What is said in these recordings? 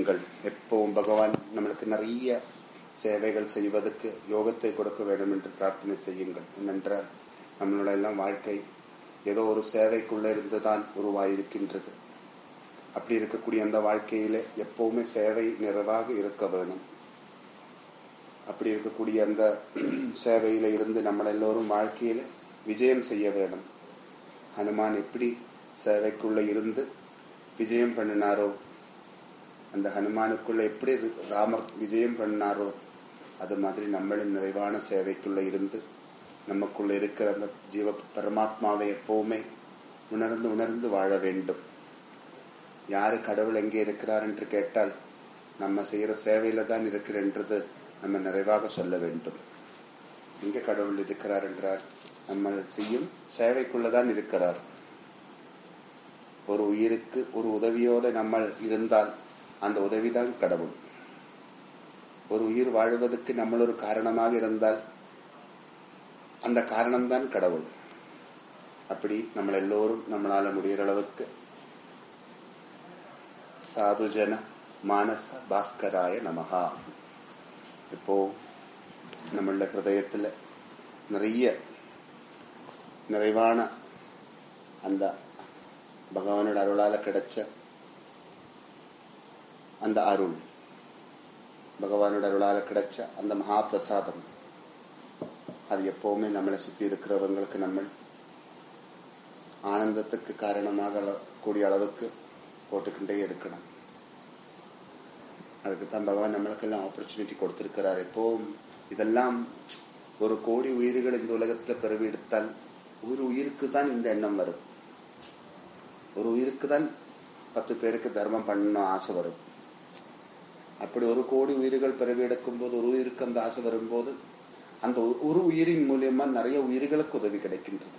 செய்யுங்கள் எப்பவும் பகவான் நம்மளுக்கு நிறைய சேவைகள் செய்வதற்கு யோகத்தை கொடுக்க வேண்டும் என்று பிரார்த்தனை செய்யுங்கள் ஏனென்றால் நம்மளோட எல்லாம் வாழ்க்கை ஏதோ ஒரு சேவைக்குள்ள இருந்துதான் உருவாயிருக்கின்றது அப்படி இருக்கக்கூடிய அந்த வாழ்க்கையில எப்பவுமே சேவை நிறைவாக இருக்க வேணும் அப்படி இருக்கக்கூடிய அந்த சேவையில இருந்து நம்ம எல்லோரும் வாழ்க்கையில விஜயம் செய்ய வேணும் ஹனுமான் எப்படி சேவைக்குள்ள இருந்து விஜயம் பண்ணினாரோ அந்த ஹனுமானுக்குள்ள எப்படி ராமர் விஜயம் பண்ணாரோ அது மாதிரி நம்மளும் நிறைவான சேவைக்குள்ள இருந்து நமக்குள்ள இருக்கிற அந்த ஜீவ பரமாத்மாவை எப்பவுமே உணர்ந்து உணர்ந்து வாழ வேண்டும் யாரு கடவுள் எங்கே இருக்கிறார் என்று கேட்டால் நம்ம செய்யற சேவையில தான் இருக்கிறன்றது நம்ம நிறைவாக சொல்ல வேண்டும் எங்கே கடவுள் இருக்கிறார் என்றார் நம்ம செய்யும் சேவைக்குள்ளதான் இருக்கிறார் ஒரு உயிருக்கு ஒரு உதவியோடு நம்ம இருந்தால் அந்த உதவிதான் கடவுள் ஒரு உயிர் வாழ்வதற்கு நம்ம ஒரு காரணமாக இருந்தால் அந்த காரணம்தான் கடவுள் அப்படி நம்ம எல்லோரும் நம்மளால முடிகிற அளவுக்கு சாதுஜன மானச பாஸ்கராய நமகா இப்போ நம்மளோட ஹிருதயத்துல நிறைய நிறைவான அந்த பகவானோட அருளால கிடைச்ச அந்த அருள் பகவானோட அருளால கிடைச்ச அந்த மகா பிரசாதம் அது எப்பவுமே நம்மளை சுத்தி இருக்கிறவங்களுக்கு நம்ம ஆனந்தத்துக்கு காரணமாக கூடிய அளவுக்கு போட்டுக்கிட்டே இருக்கணும் அதுக்கு தான் பகவான் நம்மளுக்கெல்லாம் ஆப்பர்ச்சுனிட்டி கொடுத்திருக்கிறார் எப்பவும் இதெல்லாம் ஒரு கோடி உயிர்கள் இந்த உலகத்துல பிறவி எடுத்தால் ஒரு உயிருக்கு தான் இந்த எண்ணம் வரும் ஒரு உயிருக்கு தான் பத்து பேருக்கு தர்மம் பண்ணணும் ஆசை வரும் அப்படி ஒரு கோடி உயிர்கள் பிறவி எடுக்கும் போது ஒரு உயிருக்கு அந்த ஆசை வரும்போது அந்த ஒரு உயிரின் மூலியமா நிறைய உயிர்களுக்கு உதவி கிடைக்கின்றது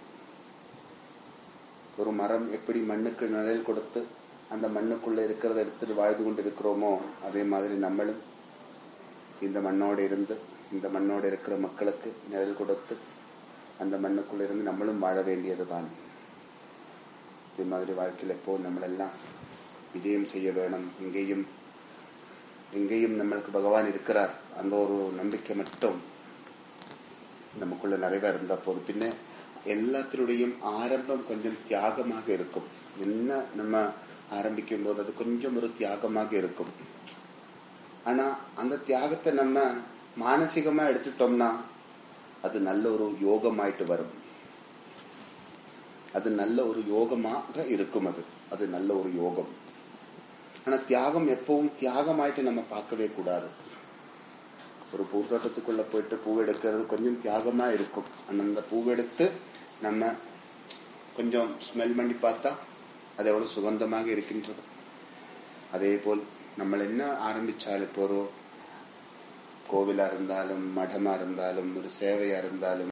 ஒரு மரம் எப்படி மண்ணுக்கு நிழல் கொடுத்து அந்த மண்ணுக்குள்ள இருக்கிறத எடுத்துட்டு வாழ்ந்து கொண்டு இருக்கிறோமோ அதே மாதிரி நம்மளும் இந்த மண்ணோடு இருந்து இந்த மண்ணோடு இருக்கிற மக்களுக்கு நிழல் கொடுத்து அந்த மண்ணுக்குள்ள இருந்து நம்மளும் வாழ வேண்டியதுதான் இதே மாதிரி வாழ்க்கையில் எப்போ நம்மளெல்லாம் விஜயம் செய்ய வேணும் எங்கேயும் எங்கேயும் நம்மளுக்கு பகவான் இருக்கிறார் அந்த ஒரு நம்பிக்கை மட்டும் நமக்குள்ள நிறைவா இருந்தா போது பின்ன எல்லாத்தினுடையும் ஆரம்பம் கொஞ்சம் தியாகமாக இருக்கும் என்ன நம்ம ஆரம்பிக்கும் போது அது கொஞ்சம் ஒரு தியாகமாக இருக்கும் ஆனா அந்த தியாகத்தை நம்ம மானசீகமா எடுத்துட்டோம்னா அது நல்ல ஒரு யோகமாயிட்டு வரும் அது நல்ல ஒரு யோகமாக இருக்கும் அது அது நல்ல ஒரு யோகம் ஆனா தியாகம் எப்பவும் தியாகமாயிட்டு நம்ம பார்க்கவே கூடாது ஒரு பூத்தோட்டத்துக்குள்ள போயிட்டு பூ எடுக்கிறது கொஞ்சம் தியாகமா இருக்கும் ஆனா அந்த பூவெடுத்து நம்ம கொஞ்சம் ஸ்மெல் பண்ணி பார்த்தா அது எவ்வளவு சுகந்தமாக இருக்கின்றது அதே போல் നമ്മൾ என்ன ஆரம்பிச்சாலும் இப்போ ஒரு கோவிலா இருந்தாலும் மடமா இருந்தாலும் ஒரு சேவையா இருந்தாலும்